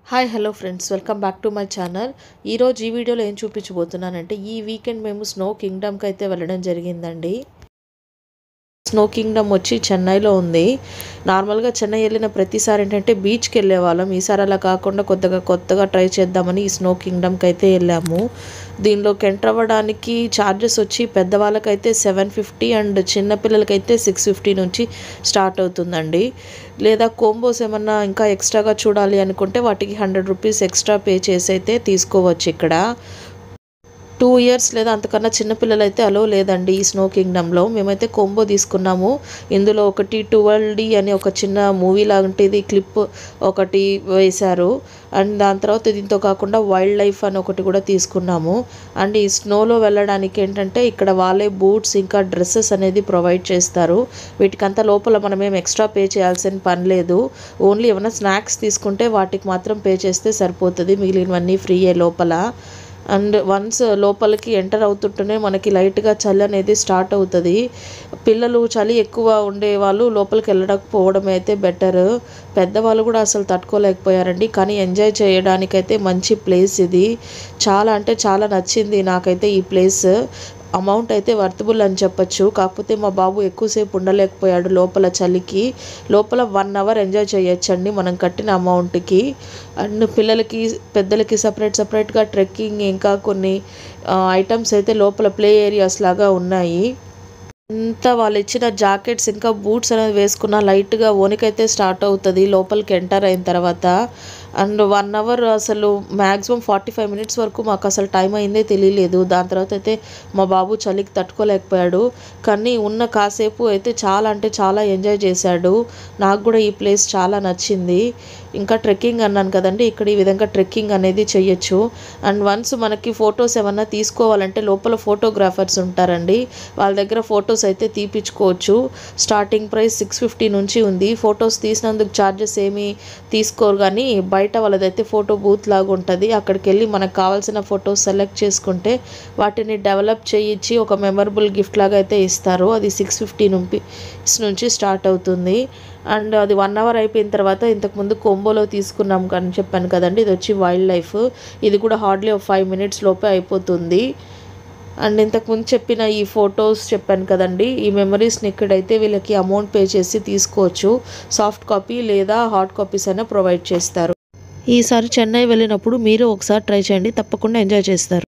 hi hello friends welcome back to my channel ఈరోజు ఈ వీడియోలో ఏం చూపించబోతున్నానంటే ఈ వీకెండ్ మేము స్నో కింగ్డమ్కి అయితే వెళ్ళడం జరిగిందండి స్నో కింగ్డమ్ వచ్చి చెన్నైలో ఉంది నార్మల్గా చెన్నై వెళ్ళిన ప్రతిసారి ఏంటంటే బీచ్కి వెళ్ళే వాళ్ళం ఈసారి అలా కాకుండా కొత్తగా కొత్తగా ట్రై చేద్దామని ఈ స్నో కింగ్డమ్కి అయితే వెళ్ళాము దీనిలోకి ఎంటర్ అవ్వడానికి ఛార్జెస్ వచ్చి పెద్దవాళ్ళకైతే సెవెన్ ఫిఫ్టీ అండ్ చిన్నపిల్లలకైతే సిక్స్ ఫిఫ్టీ నుంచి స్టార్ట్ అవుతుందండి లేదా కోంబోస్ ఏమన్నా ఇంకా ఎక్స్ట్రాగా చూడాలి అనుకుంటే వాటికి హండ్రెడ్ రూపీస్ ఎక్స్ట్రా పే చేసి అయితే తీసుకోవచ్చు ఇక్కడ టూ ఇయర్స్ లేదా అంతకన్నా చిన్నపిల్లలు అయితే అలో లేదండి ఈ స్నో కింగ్డమ్లో మేమైతే కొంబో తీసుకున్నాము ఇందులో ఒకటి ట్వెల్వ్ డి అని ఒక చిన్న మూవీ లాంటిది క్లిప్ ఒకటి వేశారు అండ్ దాని తర్వాత దీంతో కాకుండా వైల్డ్ లైఫ్ అని ఒకటి కూడా తీసుకున్నాము అండ్ ఈ స్నోలో వెళ్ళడానికి ఏంటంటే ఇక్కడ వాళ్ళే బూట్స్ ఇంకా డ్రెస్సెస్ అనేది ప్రొవైడ్ చేస్తారు వీటికంతా లోపల మనం ఏం ఎక్స్ట్రా పే చేయాల్సిన పని లేదు ఓన్లీ ఏమైనా స్నాక్స్ తీసుకుంటే వాటికి మాత్రం పే చేస్తే సరిపోతుంది మిగిలినవన్నీ ఫ్రీయే లోపల అండ్ వన్స్ లోపలికి ఎంటర్ అవుతుంటేనే మనకి లైట్గా చలి అనేది స్టార్ట్ అవుతుంది పిల్లలు చలి ఎక్కువ ఉండే వాళ్ళు లోపలికి వెళ్ళకపోవడం అయితే బెటర్ పెద్దవాళ్ళు కూడా అసలు తట్టుకోలేకపోయారండి కానీ ఎంజాయ్ చేయడానికైతే మంచి ప్లేస్ ఇది చాలా అంటే చాలా నచ్చింది నాకైతే ఈ ప్లేస్ అమౌంట్ అయితే వర్తబుల్ అని చెప్పొచ్చు కాకపోతే మా బాబు ఎక్కువసేపు ఉండలేకపోయాడు లోపల చలికి లోపల వన్ అవర్ ఎంజాయ్ చేయొచ్చండి మనం కట్టిన అమౌంట్కి అండ్ పిల్లలకి పెద్దలకి సపరేట్ సపరేట్గా ట్రెక్కింగ్ ఇంకా కొన్ని ఐటమ్స్ అయితే లోపల ప్లే ఏరియాస్ లాగా ఉన్నాయి అంతా వాళ్ళు ఇచ్చిన జాకెట్స్ ఇంకా బూట్స్ అనేది వేసుకున్న లైట్గా వణికైతే స్టార్ట్ అవుతుంది లోపలికి ఎంటర్ అయిన తర్వాత అండ్ వన్ అవర్ అసలు మ్యాక్సిమం ఫార్టీ ఫైవ్ మినిట్స్ వరకు మాకు అసలు టైం అయిందే తెలియలేదు దాని తర్వాత అయితే మా బాబు చలికి తట్టుకోలేకపోయాడు కానీ ఉన్న కాసేపు అయితే చాలా అంటే చాలా ఎంజాయ్ చేశాడు నాకు కూడా ఈ ప్లేస్ చాలా నచ్చింది ఇంకా ట్రెక్కింగ్ అన్నాను కదండి ఇక్కడ ఈ విధంగా ట్రెక్కింగ్ అనేది చేయొచ్చు అండ్ వన్స్ మనకి ఫొటోస్ ఏమన్నా తీసుకోవాలంటే లోపల ఫోటోగ్రాఫర్స్ ఉంటారండి వాళ్ళ దగ్గర ఫొటోస్ అయితే తీపించుకోవచ్చు స్టార్టింగ్ ప్రైస్ సిక్స్ ఫిఫ్టీ నుంచి ఉంది ఫొటోస్ తీసినందుకు ఛార్జెస్ ఏమీ తీసుకోరు కానీ బయట వాళ్ళదైతే ఫోటో బూత్ లాగా ఉంటుంది అక్కడికి వెళ్ళి మనకు కావాల్సిన ఫొటోస్ సెలెక్ట్ చేసుకుంటే వాటిని డెవలప్ చేయించి ఒక మెమరబుల్ గిఫ్ట్ లాగా అయితే ఇస్తారు అది సిక్స్ ఫిఫ్టీ నుంచి స్టార్ట్ అవుతుంది అండ్ అది వన్ అవర్ అయిపోయిన తర్వాత ఇంతకుముందు కొంబోలో తీసుకున్నాం కానీ చెప్పాను కదండి ఇది వచ్చి వైల్డ్ లైఫ్ ఇది కూడా హార్డ్లీ ఒక ఫైవ్ మినిట్స్ లోపే అయిపోతుంది అండ్ ఇంతకుముందు చెప్పిన ఈ ఫొటోస్ చెప్పాను కదండి ఈ మెమరీస్ని ఇక్కడైతే వీళ్ళకి అమౌంట్ పే చేసి తీసుకోవచ్చు సాఫ్ట్ కాపీ లేదా హార్డ్ కాపీస్ అయినా ప్రొవైడ్ చేస్తారు ఈసారి చెన్నై వెళ్ళినప్పుడు మీరు ఒకసారి ట్రై చేయండి తప్పకుండా ఎంజాయ్ చేస్తారు